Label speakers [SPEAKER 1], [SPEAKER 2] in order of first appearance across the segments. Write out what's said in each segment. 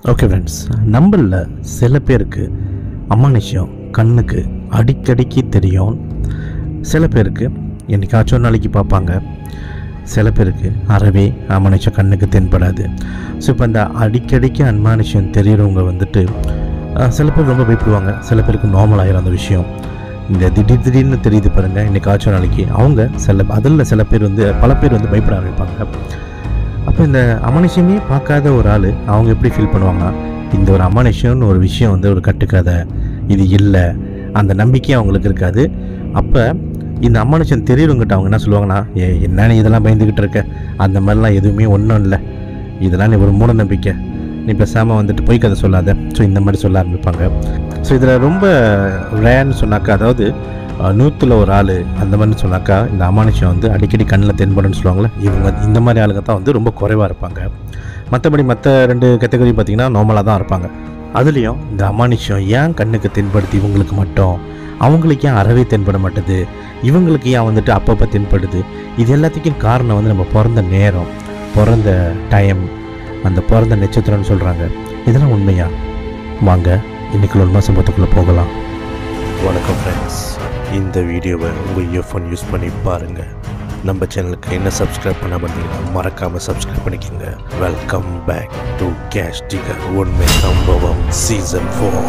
[SPEAKER 1] okay friends நம்மளில் சில பேருக்கு அமானுஷ்யம் கண்ணுக்கு அடிக்கடிக்கு தெரியும் சில பேருக்கு என்னைக்காச்சும் ஒரு நாளைக்கு பார்ப்பாங்க சில பேருக்கு அறவே அமானுஷ்யம் கண்ணுக்கு தென்படாது ஸோ இப்போ இந்த அடிக்கடிக்கு அமானுஷ்யம் தெரிகிறவங்க வந்துட்டு அஹ், சில பேர் ரொம்ப பயப்படுவாங்க சில பேருக்கு நார்மல் ஆயிரும் அந்த விஷயம் இந்த திடீர் திடீர்னு தெரியுது பாருங்கள் என்னைக்காச்சும் ஒரு நாளைக்கு அவங்க சில அதில் சில பேர் வந்து பல பேர் வந்து பயப்பட ஆரம்பிப்பாங்க அப்போ இந்த அமானுஷ்யமே பார்க்காத ஒரு ஆள் அவங்க எப்படி ஃபீல் பண்ணுவாங்கன்னா இந்த ஒரு அமானுஷ்யம்னு ஒரு விஷயம் வந்து ஒரு கட்டுக்கதை இது இல்லை அந்த நம்பிக்கையே அவங்களுக்கு இருக்காது அப்போ இந்த அமானுஷ்யம் தெரியறவங்கிட்ட அவங்க என்ன சொல்லுவாங்கன்னா ஏ என்ன நீ இதெல்லாம் பயந்துக்கிட்டு இருக்க அந்த மாதிரிலாம் எதுவுமே ஒன்றும் இல்லை இதெல்லாம் நீ ஒரு மூட நம்பிக்கை நீ பேசாமல் வந்துட்டு பொய் கதை சொல்லாத ஸோ இந்த மாதிரி சொல்ல ஆரம்பிப்பாங்க ஸோ இதில் ரொம்ப ரேர்னு சொன்னாக்கா அதாவது நூற்றில் ஒரு ஆள் அந்த மாதிரி சொன்னாக்கா இந்த அமானுஷ்யம் வந்து அடிக்கடி கண்ணில் தென்படும்னு சொல்லுவாங்களே இவங்க இந்த மாதிரி ஆளுங்க தான் வந்து ரொம்ப குறைவாக இருப்பாங்க மற்றபடி மற்ற ரெண்டு கேட்டகரி பார்த்திங்கன்னா நார்மலாக தான் இருப்பாங்க அதுலேயும் இந்த அமானுஷ்யம் ஏன் கண்ணுக்கு தென்படுது இவங்களுக்கு மட்டும் அவங்களுக்கு ஏன் அறவே தென்பட மாட்டுது இவங்களுக்கு ஏன் வந்துட்டு அப்பப்போ தென்படுது இது எல்லாத்துக்கும் காரணம் வந்து நம்ம பிறந்த நேரம் பிறந்த டைம் அந்த பிறந்த நட்சத்திரம்னு சொல்கிறாங்க இதெல்லாம் உண்மையா வாங்க இன்னைக்கு உண்மை சம்பவத்துக்குள்ளே போகலாம் வணக்கம் ஃப்ரெண்ட்ஸ் இந்த வீடியோவை உங்கள் இயர்ஃபோன் யூஸ் பண்ணி பாருங்கள் நம்ம சேனலுக்கு என்ன சப்ஸ்கிரைப் பண்ண பார்த்தீங்கன்னா மறக்காமல் சப்ஸ்கிரைப் பண்ணிக்கோங்க welcome back to cash digger உண்மை சம்பவம் சீசன் ஃபோர்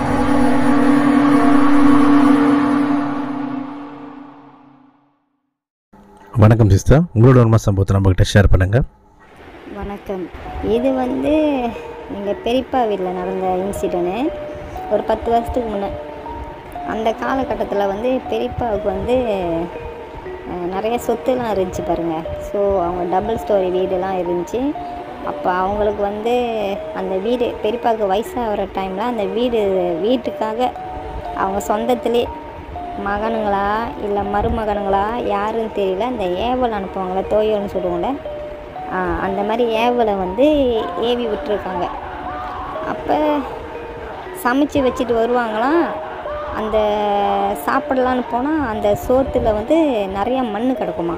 [SPEAKER 1] வணக்கம் சிஸ்டர் உங்களோட உண்மை சம்பவத்தை நம்மக்கிட்ட ஷேர் பண்ணுங்கள்
[SPEAKER 2] வணக்கம் இது வந்து எங்கள் பெரியப்பா வீட்டில் நடந்த இன்சிடென்ட்டு ஒரு பத்து வருஷத்துக்கு முன்னே அந்த காலகட்டத்தில் வந்து பெரியப்பாவுக்கு வந்து அஹ், நிறைய சொத்துலாம் இருந்துச்சு பாருங்கள் ஸோ அவங்க டபுள் ஸ்டோரி வீடுலாம் இருந்துச்சு அப்போ அவங்களுக்கு வந்து அந்த வீடு பெரியப்பாவுக்கு வயசாகிற டைமில் அந்த வீடு வீட்டுக்காக அவங்க சொந்தத்திலே மகனுங்களா இல்லை மருமகனுங்களா யாருன்னு தெரியல இந்த ஏவல் அனுப்புவாங்களே தோயோன்னு சொல்லுவோம்ல ஆ, அந்த மாதிரி ஏவலை வந்து ஏவி விட்டுருக்காங்க அப்போ சமைச்சு வச்சுட்டு வருவாங்களாம் அந்த சாப்பிடலான்னு போனால் அந்த சோத்தில் வந்து நிறையா மண் கிடக்குமா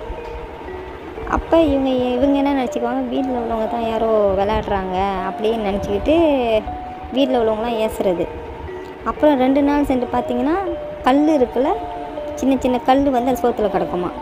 [SPEAKER 2] அப்போ இவங்க இவங்க என்ன நினச்சிக்குவாங்க வீட்டில் உள்ளவங்க தான் யாரோ விளையாடுறாங்க அப்படின்னு நினச்சிக்கிட்டு வீட்டில் உள்ளவங்களாம் ஏசுறது அப்புறம் ரெண்டு நாள் சென்று பார்த்தீங்கன்னா கல் இருக்குல்ல சின்ன சின்ன கல் வந்து அந்த சோத்தில் கிடக்குமா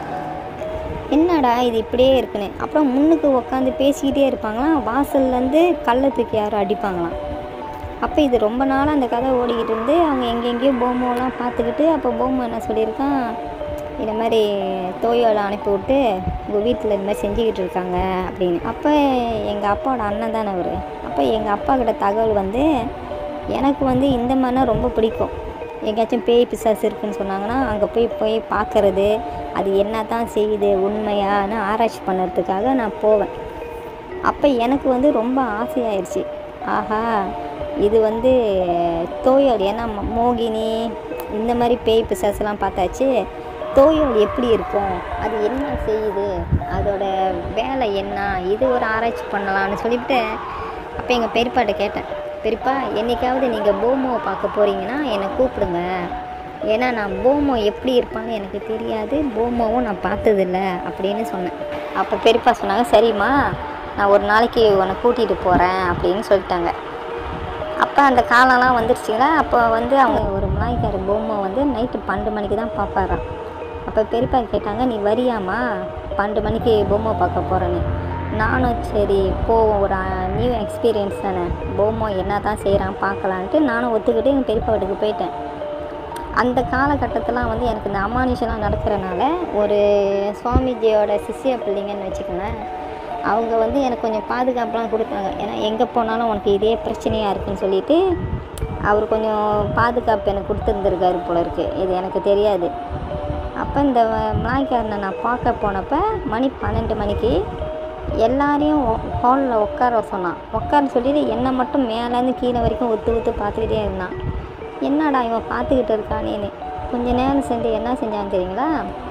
[SPEAKER 2] என்னடா இது இப்படியே இருக்குன்னு அப்புறம் முன்னுக்கு உட்காந்து பேசிக்கிட்டே இருப்பாங்களாம் வாசல்லேருந்து கல்லை தூக்கி யாரும் அடிப்பாங்களாம் அப்போ இது ரொம்ப நாளாக அந்த கதை ஓடிக்கிட்டு இருந்து அவங்க எங்கெங்கேயோ போமோலாம் பார்த்துக்கிட்டு அப்போ போமோ என்ன சொல்லியிருக்கான் இந்த மாதிரி தோயோல அனுப்பி விட்டு உங்கள் வீட்டில் இந்த மாதிரி செஞ்சுக்கிட்டு இருக்காங்க அப்படின்னு அப்போ எங்கள் அப்பாவோட அண்ணன் தானே அவர் அப்போ எங்கள் அப்பா கிட்ட தகவல் வந்து எனக்கு வந்து இந்த மாதிரினா ரொம்ப பிடிக்கும் எங்கேயாச்சும் பேய் பிசாசு இருக்குன்னு சொன்னாங்கன்னா அங்கே போய் போய் பார்க்கறது அது என்ன தான் செய்யுது உண்மையான்னு ஆராய்ச்சி பண்ணுறதுக்காக நான் போவேன் அப்போ எனக்கு வந்து ரொம்ப ஆசையாயிருச்சு ஆஹா இது வந்து தோயல் ஏன்னா ம- மோகினி இந்த மாதிரி பேய் பிசாசுலாம் பார்த்தாச்சு தோயல் எப்படி இருக்கும் அது என்ன செய்யுது அதோட வேலை என்ன இது ஒரு ஆராய்ச்சி பண்ணலாம்னு சொல்லிவிட்டு அப்போ எங்கள் பெரியப்பாட்ட கேட்டேன் பெரியப்பா என்னைக்காவது நீங்கள் போமோவை பார்க்க போகிறீங்கன்னா என்னை கூப்பிடுங்க ஏன்னா நான் போமோ எப்படி இருப்பான்னு எனக்கு தெரியாது போமோவும் நான் பார்த்ததில்ல அப்படின்னு சொன்னேன் அப்போ பெரியப்பா சொன்னாங்க சரிம்மா நான் ஒரு நாளைக்கு உன்னை கூட்டிகிட்டு போகிறேன் அப்படின்னு சொல்லிட்டாங்க அப்போ அந்த காலம்லாம் வந்துருச்சுங்களா அப்போ வந்து அவங்க ஒரு மலாய்க்கார பொம்மை வந்து நைட்டு பன்னெண்டு மணிக்கு தான் பார்ப்பாராம் அப்போ பெரியப்பா கேட்டாங்க நீ வரியாம்மா பன்னெண்டு மணிக்கு பொம்மை பார்க்க போகிறேன்னு நானும் சரி போவோம் ஒரு நியூ எக்ஸ்பீரியன்ஸ் தானே பொம்மை என்ன தான் செய்கிறான் பார்க்கலான்ட்டு நானும் ஒத்துக்கிட்டு எங்கள் பெரியப்பா வீட்டுக்கு போயிட்டேன் அந்த காலகட்டத்திலாம் வந்து எனக்கு இந்த அமானுஷம்லாம் நடக்கிறனால ஒரு சுவாமிஜியோட சிஷ்ய பிள்ளைங்கன்னு வச்சுக்கோங்களேன் அவங்க வந்து எனக்கு கொஞ்சம் பாதுகாப்புலாம் கொடுத்தாங்க ஏன்னா எங்கே போனாலும் உனக்கு இதே பிரச்சனையாக இருக்குன்னு சொல்லிட்டு அவர் கொஞ்சம் பாதுகாப்பு எனக்கு கொடுத்துருந்துருக்காரு போல இருக்குது இது எனக்கு தெரியாது அப்போ இந்த மலாய்க்காரனை நான் பார்க்க போனப்போ மணி பன்னெண்டு மணிக்கு எல்லாரையும் ஹாலில் உட்கார சொன்னான் உட்கார சொல்லிட்டு என்னை மட்டும் மேலேருந்து கீழே வரைக்கும் ஒத்து ஒத்து பார்த்துக்கிட்டே இருந்தான் என்னடா இவன் பார்த்துக்கிட்டு இருக்கானேன்னு கொஞ்ச நேரம் சென்று என்ன செஞ்சான்னு தெரியுங்களா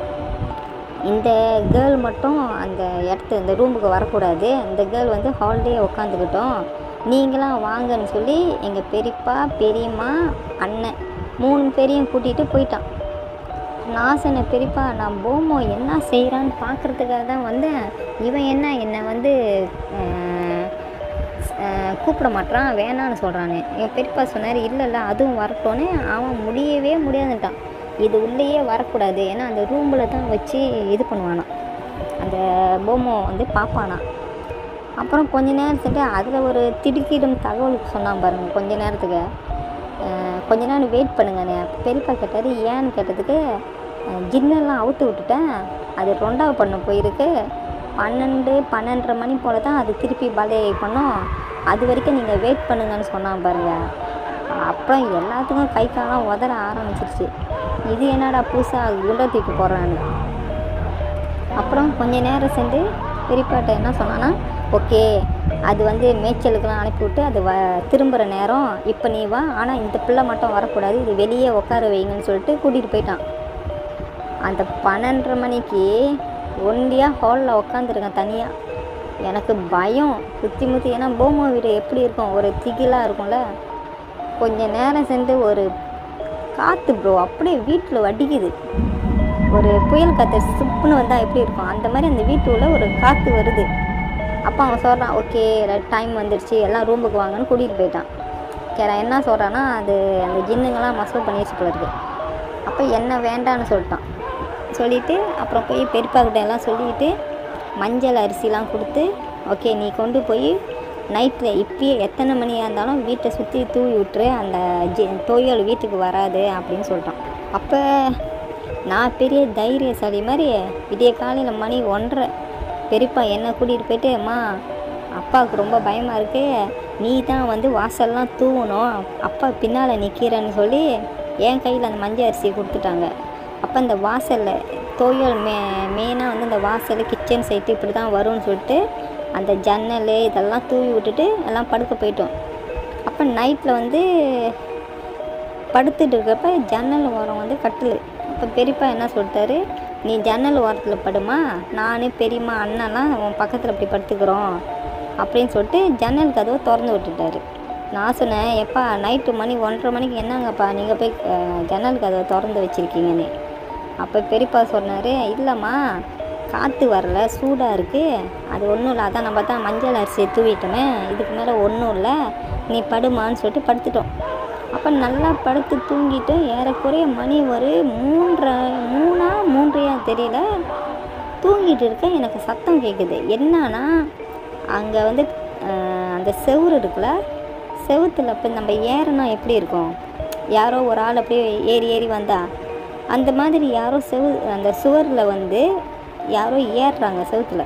[SPEAKER 2] இந்த கேர்ள் மட்டும் அந்த இடத்து இந்த ரூமுக்கு வரக்கூடாது இந்த கேர்ள் வந்து ஹால்டே உட்காந்துக்கிட்டோம் நீங்களாம் வாங்கன்னு சொல்லி எங்கள் பெரியப்பா பெரியம்மா அண்ணன் மூணு பேரையும் கூட்டிகிட்டு போயிட்டான் நான் சொன்ன பெரியப்பா நான் போமோ என்ன செய்கிறான்னு பார்க்குறதுக்காக தான் வந்தேன் இவன் என்ன என்னை வந்து அஹ், அஹ், கூப்பிட மாட்றான் வேணான்னு சொல்கிறானே எங்கள் பெரியப்பா சொன்னார் இல்லை இல்லை அதுவும் வரட்டோன்னே அவன் முடியவே முடியாதுட்டான் இது உள்ளேயே வரக்கூடாது ஏன்னா அந்த ரூமில் தான் வச்சு இது பண்ணுவானாம் அந்த பொம்மை வந்து பார்ப்பானா அப்புறம் கொஞ்ச நேரத்துக்கு அதில் ஒரு திடுக்கிடும் தகவல் சொன்னான் பாருங்க கொஞ்ச நேரத்துக்கு அஹ், கொஞ்ச நேரம் வெயிட் பண்ணுங்கண்ணே பெரியப்பா கேட்டார் ஏன்னு கேட்டதுக்கு அஹ், ஜின்னெல்லாம் அவுத்து விட்டுட்டேன் அது ரெண்டாவது பண்ண போயிருக்கு பன்னெண்டு பன்னெண்டரை மணி போல் தான் அது திருப்பி பலே பண்ணும் அது வரைக்கும் நீங்கள் வெயிட் பண்ணுங்கன்னு சொன்னான் பாருங்க அப்புறம் எல்லாத்துக்கும் கை காலம் உதற ஆரம்பிச்சிருச்சு இது என்னடா புதுசாக குண்டை தூக்கி போடுறான்னு அப்புறம் கொஞ்ச நேரம் சென்று பெரியப்பாட்ட என்ன சொன்னான்னா ஓகே அது வந்து மேய்ச்சலுக்கெல்லாம் அனுப்பிவிட்டு அது வ திரும்புகிற நேரம் இப்போ நீ வா ஆனால் இந்த பிள்ளை மட்டும் வரக்கூடாது இது வெளியே உட்கார வைங்கன்னு சொல்லிட்டு கூட்டிகிட்டு போயிட்டான் அந்த பன்னெண்டரை மணிக்கு ஒண்டியாக ஹாலில் உட்காந்துருக்கேன் தனியாக எனக்கு பயம் சுற்றி முற்றி ஏன்னா போமோ வீடு எப்படி இருக்கும் ஒரு திகிலாக இருக்கும்ல கொஞ்ச நேரம் சென்று ஒரு காற்று ப்ரோ அப்படியே வீட்டில் வடிக்குது ஒரு புயல் காற்று சுப்புன்னு வந்தால் எப்படி இருக்கும் அந்த மாதிரி அந்த வீட்டுக்குள்ள ஒரு காற்று வருது அப்போ அவன் சொல்கிறான் ஓகே டைம் வந்துடுச்சு எல்லாம் ரூமுக்கு வாங்கன்னு கூட்டிகிட்டு போயிட்டான் கேரா என்ன சொல்கிறான்னா அது அந்த ஜின்னுங்கெல்லாம் மசூல் பண்ணிடுச்சு போல இருக்கு அப்போ என்ன வேண்டான்னு சொல்லிட்டான் சொல்லிவிட்டு அப்புறம் போய் பெரியப்பாக்கிட்ட எல்லாம் சொல்லிக்கிட்டு மஞ்சள் அரிசிலாம் கொடுத்து ஓகே நீ கொண்டு போய் நைட்டில் இப்பயே எத்தனை மணியாக இருந்தாலும் வீட்டை சுற்றி தூவி விட்டுரு அந்த ஜி தொயல் வீட்டுக்கு வராது அப்படின்னு சொல்லிட்டான் அப்போ நான் பெரிய தைரியசாலி மாதிரி விடிய காலையில் மணி ஒன்றரை பெரியப்பா என்னை கூட்டிகிட்டு போயிட்டு அம்மா அப்பாவுக்கு ரொம்ப பயமாக இருக்கு நீ தான் வந்து வாசல்லாம் தூவணும் அப்பா பின்னால் நிற்கிறேன்னு சொல்லி என் கையில் அந்த மஞ்சள் அரிசியை கொடுத்துட்டாங்க அப்போ இந்த வாசலில் தோயல் மே மெயினாக வந்து இந்த வாசல் கிச்சன் சைட்டு இப்படி தான் வரும்னு சொல்லிட்டு அந்த ஜன்னல் இதெல்லாம் தூவி விட்டுட்டு எல்லாம் படுக்க போயிட்டோம் அப்போ நைட்டில் வந்து படுத்துட்டு இருக்கப்ப ஜன்னல் ஓரம் வந்து கட்டில் அப்போ பெரியப்பா என்ன சொல்லிட்டாரு நீ ஜன்னல் ஓரத்தில் படுமா நானே பெரியம்மா அண்ணன்லாம் உன் பக்கத்தில் இப்படி படுத்துக்கிறோம் அப்படின்னு சொல்லிட்டு ஜன்னல் கதவை திறந்து விட்டுட்டாரு நான் சொன்னேன் எப்பா நைட்டு மணி ஒன்றரை மணிக்கு என்னங்கப்பா நீங்கள் போய் அஹ், ஜன்னல் கதவை திறந்து வச்சுருக்கீங்கன்னு அப்போ பெரியப்பா சொன்னார் இல்லைம்மா காற்று வரல சூடாக இருக்குது அது ஒன்றும் இல்லை அதான் நம்ம தான் மஞ்சள் அரிசியை தூவிட்டோமே இதுக்கு மேலே ஒன்றும் இல்லை நீ படுமான்னு சொல்லிட்டு படுத்துட்டோம் அப்போ நல்லா படுத்து தூங்கிட்டு ஏறக்குறைய மணி ஒரு மூன்றரை மூணா மூன்றையா தெரியல தூங்கிட்டு இருக்கேன் எனக்கு சத்தம் கேட்குது என்னன்னா அங்கே வந்து அஹ், அந்த செவுரு இருக்குல்ல செவுத்துல இப்போ நம்ம ஏறினா எப்படி இருக்கும் யாரோ ஒரு ஆள் அப்படியே ஏறி ஏறி வந்தா அந்த மாதிரி யாரோ செவு அந்த சுவரில் வந்து யாரோ ஏறுறாங்க செவுத்துல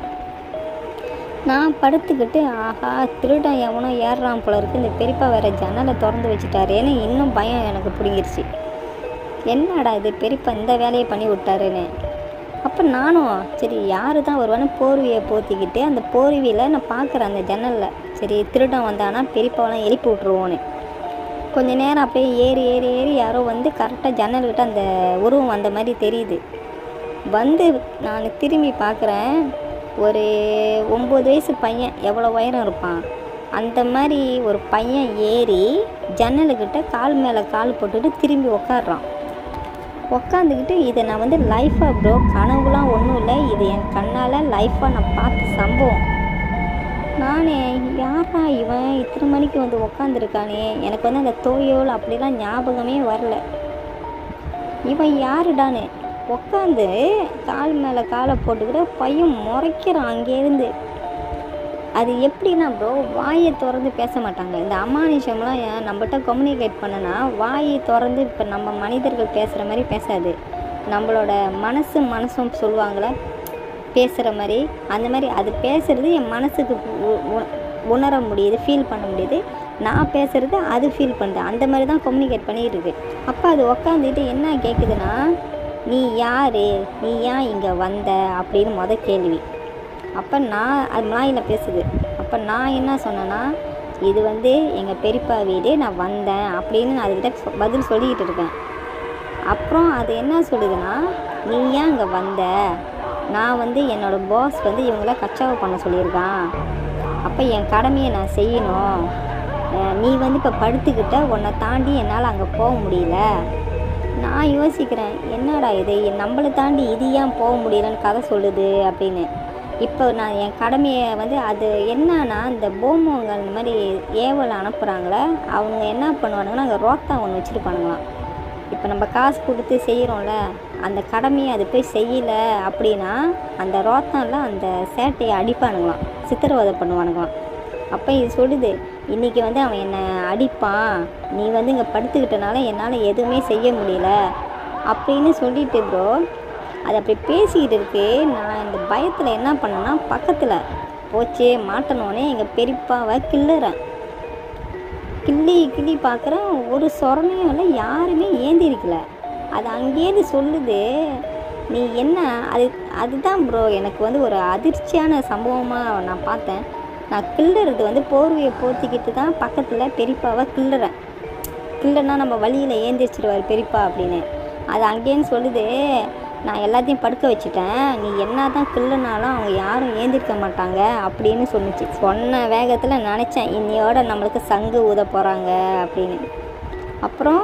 [SPEAKER 2] நான் படுத்துக்கிட்டு ஆஹா திருடன் எவனோ ஏறுறான் போல இருக்கு இந்த பெரியப்பா வேற ஜன்னலை திறந்து வச்சுட்டாரேன்னு இன்னும் பயம் எனக்கு பிடிங்கிருச்சு என்னடா இது பெரியப்பா இந்த வேலையை பண்ணி விட்டாருன்னு அப்போ நானும் சரி யாரு தான் வருவான்னு போர்வையை போத்திக்கிட்டு அந்த போர்வையில் நான் பார்க்குறேன் அந்த ஜன்னலில் சரி திருடன் வந்தானா பெரியப்பாவெல்லாம் எழுப்பி விட்ருவோன்னு கொஞ்ச நேரம் அப்படியே ஏறி ஏறி ஏறி யாரோ வந்து கரெக்டாக ஜன்னல்கிட்ட அந்த உருவம் வந்த மாதிரி தெரியுது வந்து நான் திரும்பி பார்க்குறேன் ஒரு ஒம்பது வயசு பையன் எவ்வளோ உயரம் இருப்பான் அந்த மாதிரி ஒரு பையன் ஏறி ஜன்னலுக்கிட்ட கால் மேலே கால் போட்டுட்டு திரும்பி உக்காடுறான் உக்காந்துக்கிட்டு இதை நான் வந்து லைஃபாக ப்ரோ கனவுலாம் ஒன்றும் இல்லை இது என் கண்ணால் லைஃபாக நான் பார்த்த சம்பவம் நானே யாரா இவன் இத்தனை மணிக்கு வந்து உக்காந்துருக்கானே எனக்கு வந்து அந்த தோயோல் அப்படிலாம் ஞாபகமே வரல இவன் யாருடான்னு உக்காந்து கால் மேலே காலை போட்டுக்கிட்டு பையன் முறைக்கிறான் அங்கேருந்து அது எப்படின்னா ப்ரோ வாயை திறந்து பேச மாட்டாங்க இந்த அமானுஷம்லாம் ஏன் நம்மகிட்ட கம்யூனிகேட் பண்ணனா வாயை திறந்து இப்போ நம்ம மனிதர்கள் பேசுகிற மாதிரி பேசாது நம்மளோட மனசு மனசும் சொல்லுவாங்களே பேசுகிற மாதிரி அந்த மாதிரி அது பேசுகிறது என் மனசுக்கு உ- உ- உணர முடியுது ஃபீல் பண்ண முடியுது நான் பேசுகிறது அது ஃபீல் பண்ணுது அந்த மாதிரி தான் கம்யூனிகேட் பண்ணிகிட்டு இருக்கு அப்போ அது உக்காந்துட்டு என்ன கேட்குதுன்னா நீ யார் நீ ஏன் இங்கே வந்த அப்படின்னு முத கேள்வி அப்போ நான் அது மலாயில் பேசுது அப்போ நான் என்ன சொன்னேன்னா இது வந்து எங்கள் பெரியப்பா வீடு நான் வந்தேன் அப்படின்னு நான் அதுக்கிட்ட சொ- பதில் சொல்லிக்கிட்டு இருக்கேன் அப்புறம் அது என்ன சொல்லுதுன்னா நீ ஏன் இங்கே வந்த நான் வந்து என்னோடய பாஸ் வந்து இவங்கள கச்சாவை பண்ண சொல்லியிருக்கான் அப்போ என் கடமையை நான் செய்யணும் அஹ் நீ வந்து இப்போ படுத்துக்கிட்ட உன்னை தாண்டி என்னால் அங்கே போக முடியல நான் யோசிக்கிறேன் என்னடா இது நம்மளை தாண்டி இது ஏன் போக முடியலன்னு கதை சொல்லுது அப்படின்னு இப்போ நான் என் கடமையை வந்து அது என்னன்னா இந்த போமோங்க இந்த மாதிரி ஏவல் அனுப்புகிறாங்களே அவங்க என்ன பண்ணுவானுங்கன்னா அங்கே ரோத்தா ஒன்று வச்சுருப்பானுங்களாம் இப்போ நம்ம காசு கொடுத்து செய்கிறோம்ல அந்த கடமையை அது போய் செய்யலை அப்படின்னா அந்த ரோத்தால அந்த சேட்டையை அடிப்பானுங்களாம் சித்திரவதை பண்ணுவானுங்களாம் அப்போ இது சொல்லுது இன்றைக்கி வந்து அவன் என்னை அடிப்பான் நீ வந்து இங்கே படுத்துக்கிட்டனால என்னால் எதுவுமே செய்ய முடியல அப்படின்னு சொல்லிட்டு ப்ரோ அது அப்படி பேசிக்கிட்டு இருக்கு நான் இந்த பயத்தில் என்ன பண்ணேன்னா பக்கத்தில் போச்சு மாட்டனோடனே எங்கள் பெரியப்பாவை கிள்ளுறேன் கிள்ளி கிள்ளி பார்க்குறேன் ஒரு சொரணையும் இல்லை யாருமே ஏந்திரிக்கல அது அங்கேயிருந்து சொல்லுது நீ என்ன அது அதுதான் ப்ரோ எனக்கு வந்து ஒரு அதிர்ச்சியான சம்பவமாக நான் பார்த்தேன் நான் கிள்ளுறது வந்து போர்வையை போத்திக்கிட்டு தான் பக்கத்தில் பெரியப்பாவை கிள்ளுறேன் கிள்ளனா நம்ம வழியில் ஏந்திரிச்சிடுவார் பெரியப்பா அப்படின்னு அது அங்கேன்னு சொல்லுது நான் எல்லாத்தையும் படுக்க வச்சுட்டேன் நீ என்ன தான் கிள்ளுனாலும் அவங்க யாரும் ஏந்திருக்க மாட்டாங்க அப்படின்னு சொன்னுச்சு சொன்ன வேகத்தில் நினச்சேன் இன்னையோட நம்மளுக்கு சங்கு ஊத போகிறாங்க அப்படின்னு அப்புறம்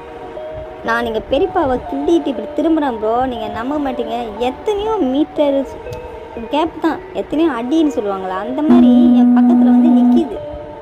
[SPEAKER 2] நான் நீங்கள் பெரியப்பாவை கிள்ளிட்டு இப்படி திரும்புகிறேன் ப்ரோ நீங்கள் நம்ப மாட்டீங்க எத்தனையோ மீட்டர் கேப் தான் எத்தனையோ அடின்னு சொல்லுவாங்களா அந்த மாதிரி என் பக்கத்தில் வந்து நிற்கிது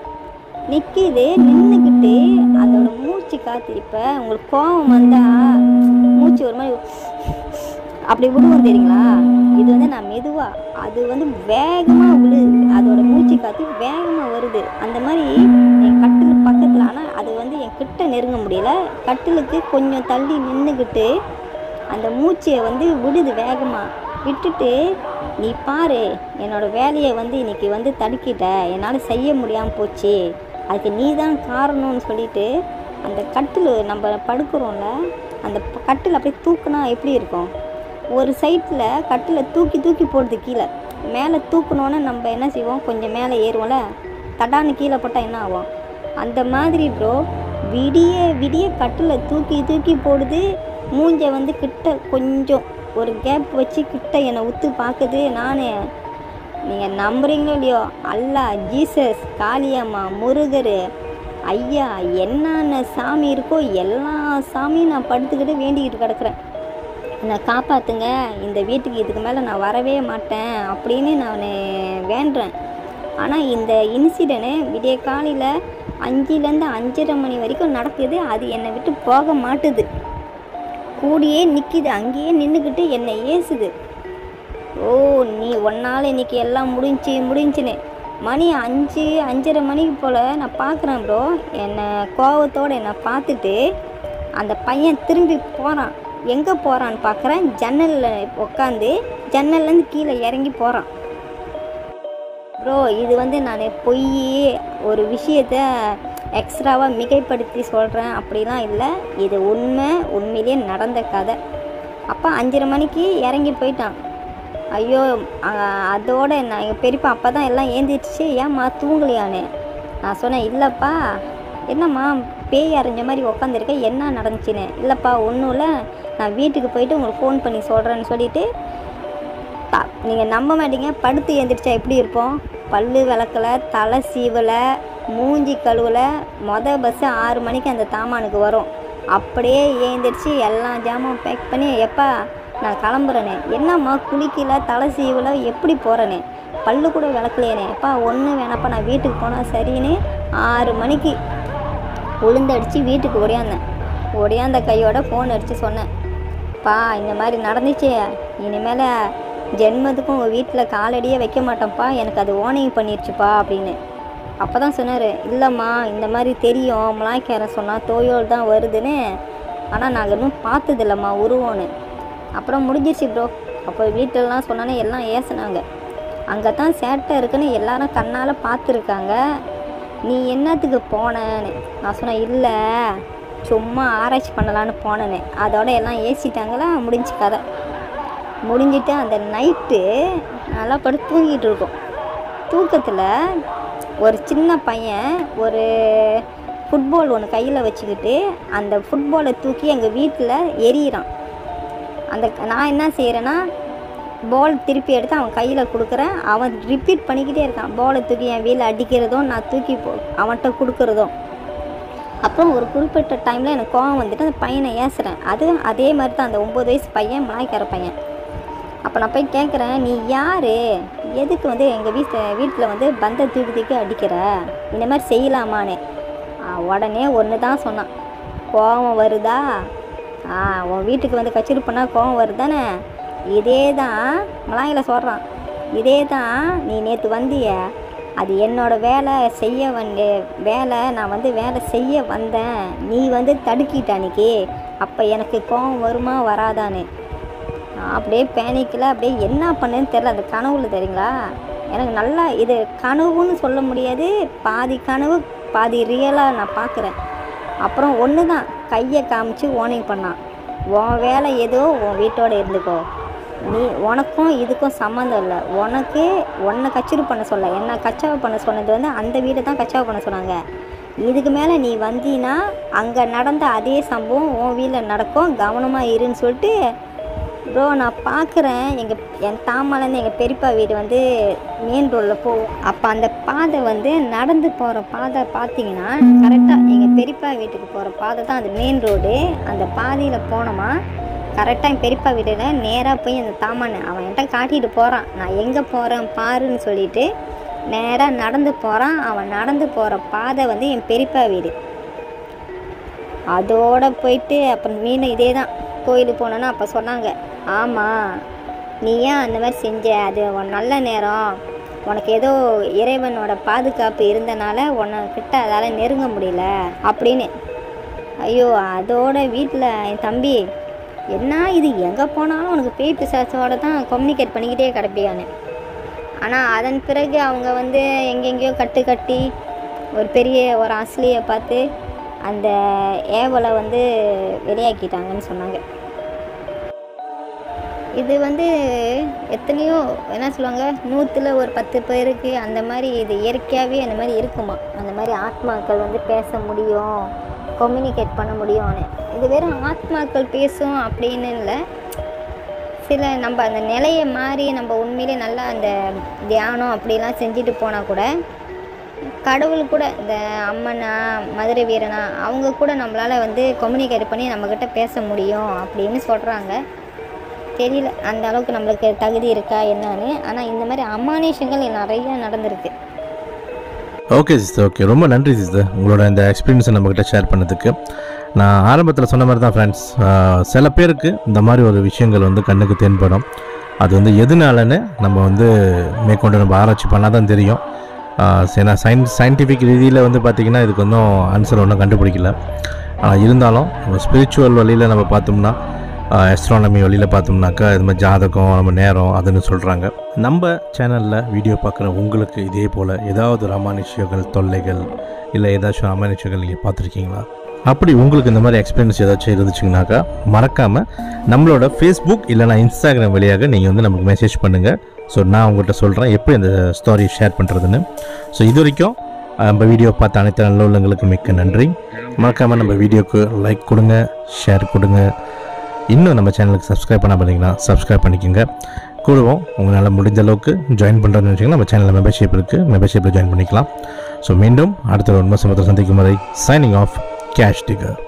[SPEAKER 2] நிற்கிது நின்றுக்கிட்டு அதோட மூச்சு காற்று இப்போ உங்களுக்கு கோபம் வந்தால் மூச்சு ஒரு மாதிரி அப்படி விடுவோம் தெரியுங்களா இது வந்து நான் மெதுவாக அது வந்து வேகமாக விழுது அதோட மூச்சு காற்று வேகமாக வருது அந்த மாதிரி என் கட்டில் பக்கத்தில் ஆனால் அது வந்து என் கிட்ட நெருங்க முடியல கட்டிலுக்கு கொஞ்சம் தள்ளி நின்றுக்கிட்டு அந்த மூச்சையை வந்து விடுது வேகமாக விட்டுட்டு நீ பாரு என்னோட வேலையை வந்து இன்னைக்கு வந்து தடுக்கிட்ட என்னால் செய்ய முடியாமல் போச்சு அதுக்கு நீ தான் காரணம்னு சொல்லிட்டு அந்த கட்டில் நம்ம படுக்கிறோம்ல அந்த ப- கட்டில் அப்படியே தூக்குனா எப்படி இருக்கும் ஒரு சைட்டில் கட்டில் தூக்கி தூக்கி போடுது கீழே மேலே தூக்குனோன்னே நம்ம என்ன செய்வோம் கொஞ்சம் மேலே ஏறுவோம்ல தடான்னு கீழே போட்டால் என்ன ஆகும் அந்த மாதிரி ப்ரோ விடிய விடிய கட்டில் தூக்கி தூக்கி போடுது மூஞ்ச வந்து கிட்ட கொஞ்சம் ஒரு கேப் வச்சு கிட்ட என்னை உத்து பார்க்குது நான் நீங்கள் நம்புறீங்களோ இல்லையோ அல்லா ஜீசஸ் காளியம்மா முருகர் ஐயா என்னென்ன சாமி இருக்கோ எல்லா சாமியும் நான் படுத்துக்கிட்டு வேண்டிக்கிட்டு கிடக்குறேன் என்னை காப்பாற்றுங்க இந்த வீட்டுக்கு இதுக்கு மேலே நான் வரவே மாட்டேன் அப்படின்னு நான் வேண்டுறேன் ஆனால் இந்த இன்சிடென்ட்டு விடிய காலையில் அஞ்சுலேருந்து அஞ்சரை மணி வரைக்கும் நடக்குது அது என்னை விட்டு போக மாட்டுது கூடியே நிற்கிது அங்கேயே நின்றுக்கிட்டு என்னை ஏசுது ஓ நீ ஒன்னால் இன்னைக்கு எல்லாம் முடிஞ்சு முடிஞ்சுன்னு மணி அஞ்சு அஞ்சரை மணிக்கு போல் நான் பார்க்குறேன் ப்ரோ என்னை கோவத்தோடு என்னை பார்த்துட்டு அந்த பையன் திரும்பி போகிறான் எங்கே போகிறான்னு பார்க்குறேன் ஜன்னலில் உட்காந்து ஜன்னல்லேருந்து கீழே இறங்கி போகிறான் ப்ரோ இது வந்து நான் பொய் ஒரு விஷயத்த எக்ஸ்ட்ராவாக மிகைப்படுத்தி சொல்கிறேன் அப்படிலாம் இல்லை இது உண்மை உண்மையிலேயே நடந்த கதை அப்போ அஞ்சரை மணிக்கு இறங்கி போயிட்டான் ஐயோ அ- அதோட நான் எங்கள் பெரியப்பா அப்போ தான் எல்லாம் ஏந்திரிச்சு ஏம்மா தூங்கலையான்னு நான் சொன்னேன் இல்லைப்பா என்னம்மா பேய் அரைஞ்ச மாதிரி உக்காந்துருக்க என்ன நடந்துச்சுன்னு இல்லைப்பா ஒன்றும் இல்லை நான் வீட்டுக்கு போயிட்டு உங்களுக்கு ஃபோன் பண்ணி சொல்கிறேன்னு சொல்லிட்டு நீங்கள் நம்ப மாட்டீங்க படுத்து எழுந்திரிச்சா எப்படி இருப்போம் பல்லு விளக்கல தலை சீவலை மூஞ்சி கழுவல மொதல் பஸ்ஸு ஆறு மணிக்கு அந்த தாமானுக்கு வரும் அப்படியே ஏந்திரிச்சு எல்லா ஜாமான் பேக் பண்ணி எப்பா நான் கிளம்புறேனே என்னம்மா குளிக்கல தலை சீவல எப்படி போகிறேனே பல்லு கூட விளக்கலையேனே எப்பா ஒன்று வேணாப்பா நான் வீட்டுக்கு போனால் சரின்னு ஆறு மணிக்கு உளுந்தடிச்சு வீட்டுக்கு ஓடியாந்தேன் ஓடியாந்த கையோட ஃபோன் அடித்து சொன்னேன் பா இந்த மாதிரி நடந்துச்சு இனிமேல் ஜென்மத்துக்கும் உங்கள் வீட்டில் காலடியே வைக்க மாட்டேன்ப்பா எனக்கு அது ஓனிங் பண்ணிடுச்சுப்பா அப்படின்னு அப்போ தான் சொன்னார் இல்லைம்மா இந்த மாதிரி தெரியும் முலாய்க்காரன் சொன்னால் தோயோல் தான் வருதுன்னு ஆனால் நாங்கள் இன்னும் பார்த்ததில்லம்மா உருவோன்னு அப்புறம் முடிஞ்சிருச்சு ப்ரோ அப்போ வீட்டிலலாம் சொன்னானே எல்லாம் ஏசுனாங்க அங்கே தான் சேட்டை இருக்குன்னு எல்லாரும் கண்ணால் பார்த்துருக்காங்க நீ என்னத்துக்கு போனேன்னு நான் சொன்னேன் இல்லை சும்மா ஆராய்ச்சி பண்ணலான்னு போனேன்னு அதோட எல்லாம் ஏசிட்டாங்களா முடிஞ்சு கதை முடிஞ்சிட்டு அந்த நைட்டு நல்லா படுத்து தூங்கிட்டு இருக்கோம் தூக்கத்தில் ஒரு சின்ன பையன் ஒரு ஃபுட்பால் ஒன்று கையில் வச்சுக்கிட்டு அந்த ஃபுட்பாலை தூக்கி எங்கள் வீட்டில் எறிகிறான் அந்த நான் என்ன செய்கிறேன்னா பால் திருப்பி எடுத்து அவன் கையில் கொடுக்குறேன் அவன் ரிப்பீட் பண்ணிக்கிட்டே இருக்கான் பாலை தூக்கி என் வீட்டில் அடிக்கிறதும் நான் தூக்கி போ அவன்கிட்ட கொடுக்குறதும் அப்புறம் ஒரு குறிப்பிட்ட டைமில் எனக்கு கோவம் வந்துட்டு அந்த பையனை ஏசுகிறேன் அது அதே மாதிரி தான் அந்த ஒம்பது வயசு பையன் மலாய்க்கார பையன் அப்போ நான் போய் கேட்குறேன் நீ யார் எதுக்கு வந்து எங்கள் வீட்டு வீட்டில் வந்து பந்த தூக்கி தூக்கி அடிக்கிற இந்த மாதிரி செய்யலாமான்னு ஆ, உடனே ஒன்று தான் சொன்னான் கோபம் வருதா ஆ உன் வீட்டுக்கு வந்து கச்சேரி பண்ணால் கோபம் வருதானே இதே தான் மலாயில் சொல்கிறான் இதே தான் நீ நேற்று வந்திய அது என்னோட வேலை செய்ய வேண்டிய வேலை நான் வந்து வேலை செய்ய வந்தேன் நீ வந்து தடுக்கிட்ட அன்னைக்கு அப்போ எனக்கு கோபம் வருமா வராதான்னு நான் அப்படியே பேனிக்கில் அப்படியே என்ன பண்ணேன்னு தெரில அந்த கனவுல தெரியுங்களா எனக்கு நல்லா இது கனவுன்னு சொல்ல முடியாது பாதி கனவு பாதி ரியலாக நான் பார்க்குறேன் அப்புறம் ஒன்று தான் கையை காமிச்சு ஓனிங் பண்ணான் உன் வேலை ஏதோ உன் வீட்டோட இருந்துக்கோ நீ உனக்கும் இதுக்கும் சம்மந்தம் இல்லை உனக்கு உன்னை கச்சேரி பண்ண சொல்ல என்ன கச்சாவை பண்ண சொன்னது வந்து அந்த வீடை தான் கச்சாவை பண்ண சொன்னாங்க இதுக்கு மேலே நீ வந்தீன்னா அங்கே நடந்த அதே சம்பவம் உன் வீட்டில் நடக்கும் கவனமாக இருன்னு சொல்லிட்டு ப்ரோ நான் பார்க்குறேன் எங்கள் என் தாமாலேருந்து எங்கள் பெரியப்பா வீடு வந்து மெயின் ரோடில் போகும் அப்போ அந்த பாதை வந்து நடந்து போகிற பாதை பார்த்தீங்கன்னா கரெக்டாக எங்கள் பெரியப்பா வீட்டுக்கு போகிற பாதை தான் அது மெயின் ரோடு அந்த பாதையில் போனோமா கரெக்டாக என் பெரியப்பா வீட்டில் நேராக போய் அந்த தாமான் அவன் என்கிட்ட காட்டிட்டு போகிறான் நான் எங்கே போகிறேன் பாருன்னு சொல்லிட்டு நேராக நடந்து போகிறான் அவன் நடந்து போகிற பாதை வந்து என் பெரியப்பா வீடு அதோட போயிட்டு அப்புறம் மீன் இதே தான் கோயிலுக்கு போனோன்னா அப்போ சொன்னாங்க ஆமாம் நீ ஏன் அந்த மாதிரி செஞ்ச அது உன் நல்ல நேரம் உனக்கு ஏதோ இறைவனோட பாதுகாப்பு இருந்தனால உன்னை கிட்ட அதால் நெருங்க முடியல அப்படின்னு ஐயோ அதோட வீட்டில் என் தம்பி என்ன இது எங்கே போனாலும் உனக்கு பேய் பிசாசோட தான் கம்யூனிகேட் பண்ணிக்கிட்டே கிடப்பியான்னு ஆனால் அதன் பிறகு அவங்க வந்து எங்கெங்கேயோ கட்டு கட்டி ஒரு பெரிய ஒரு ஆசிலியை பார்த்து அந்த ஏவலை வந்து வெளியாக்கிட்டாங்கன்னு சொன்னாங்க இது வந்து எத்தனையோ என்ன சொல்லுவாங்க நூற்றில் ஒரு பத்து பேருக்கு அந்த மாதிரி இது இயற்கையாகவே அந்த மாதிரி இருக்குமா அந்த மாதிரி ஆத்மாக்கள் வந்து பேச முடியும் கம்யூனிகேட் பண்ண முடியும்னு இது வெறும் ஆத்மாக்கள் பேசும் அப்படின்னு இல்லை சில நம்ம அந்த நிலையை மாறி நம்ம உண்மையிலே நல்லா அந்த தியானம் அப்படிலாம் செஞ்சுட்டு போனால் கூட கடவுள் கூட இந்த அம்மனா மதுரை வீரனா அவங்க கூட நம்மளால் வந்து கம்யூனிகேட் பண்ணி நம்மக்கிட்ட பேச முடியும் அப்படின்னு சொல்கிறாங்க தெரியல அந்த அளவுக்கு நம்மளுக்கு தகுதி இருக்கா என்னன்னு ஆனால் இந்த மாதிரி அமானுஷங்கள் நிறைய நடந்திருக்கு
[SPEAKER 1] ஓகே சிஸ்டர் ஓகே ரொம்ப நன்றி சிஸ்டர் உங்களோட இந்த எக்ஸ்பீரியன்ஸை நம்மக்கிட்ட ஷேர் பண்ணதுக்கு நான் ஆரம்பத்தில் சொன்ன மாதிரி தான் ஃப்ரெண்ட்ஸ் சில பேருக்கு இந்த மாதிரி ஒரு விஷயங்கள் வந்து கண்ணுக்கு தென்படும் அது வந்து எதுனாலன்னு நம்ம வந்து மேற்கொண்டு நம்ம ஆராய்ச்சி பண்ணால் தான் தெரியும் ஆஹ் ஏன்னா சயின்ஸ் சயின்டிஃபிக் ரீதியில் வந்து பார்த்திங்கன்னா இதுக்கு ஒன்றும் ஆன்சர் ஒன்றும் கண்டுபிடிக்கல ஆனால் இருந்தாலும் நம்ம ஸ்பிரிச்சுவல் வழியில் நம்ம பார்த்தோம்னா எஸ்ட்ரானமி வழியில் பார்த்தோம்னாக்கா இது மாதிரி ஜாதகம் நம்ம நேரம் அதுன்னு சொல்கிறாங்க நம்ம சேனலில் வீடியோ பார்க்குற உங்களுக்கு இதே போல் ஏதாவது ராமானுஷ்யங்கள் தொல்லைகள் இல்லை ஏதாச்சும் ராமானுஷ்யங்கள் நீங்கள் பார்த்துருக்கீங்களா அப்படி உங்களுக்கு இந்த மாதிரி எக்ஸ்பீரியன்ஸ் ஏதாச்சும் இருந்துச்சுங்கனாக்கா மறக்காமல் நம்மளோட ஃபேஸ்புக் இல்லைனா இன்ஸ்டாகிராம் வழியாக நீங்கள் வந்து நமக்கு மெசேஜ் பண்ணுங்கள் ஸோ நான் உங்கள்கிட்ட சொல்கிறேன் எப்படி அந்த ஸ்டோரியை ஷேர் பண்ணுறதுன்னு ஸோ இது வரைக்கும் அஹ், நம்ம வீடியோ பார்த்த அனைத்து நல்ல உள்ளங்களுக்கு மிக்க நன்றி மறக்காமல் நம்ம வீடியோக்கு லைக் கொடுங்க ஷேர் கொடுங்க இன்னும் நம்ம சேனலுக்கு சப்ஸ்கிரைப் பண்ண பார்த்தீங்கன்னா சப்ஸ்கிரைப் பண்ணிக்கோங்க கூடவும் உங்களால் முடிஞ்ச அளவுக்கு ஜாயின் பண்ணுறதுன்னு வச்சிங்கன்னா நம்ம சேனலில் மெம்பர்ஷிப் இருக்குது மெம்பர்ஷிப்பில் ஜாயின் பண்ணிக்கலாம் ஸோ மீண்டும் அடுத்த ஒரு உண்மை சமத்தை சந்திக்கும் வரை சைனிங் ஆஃப் கேஷ் டிகர்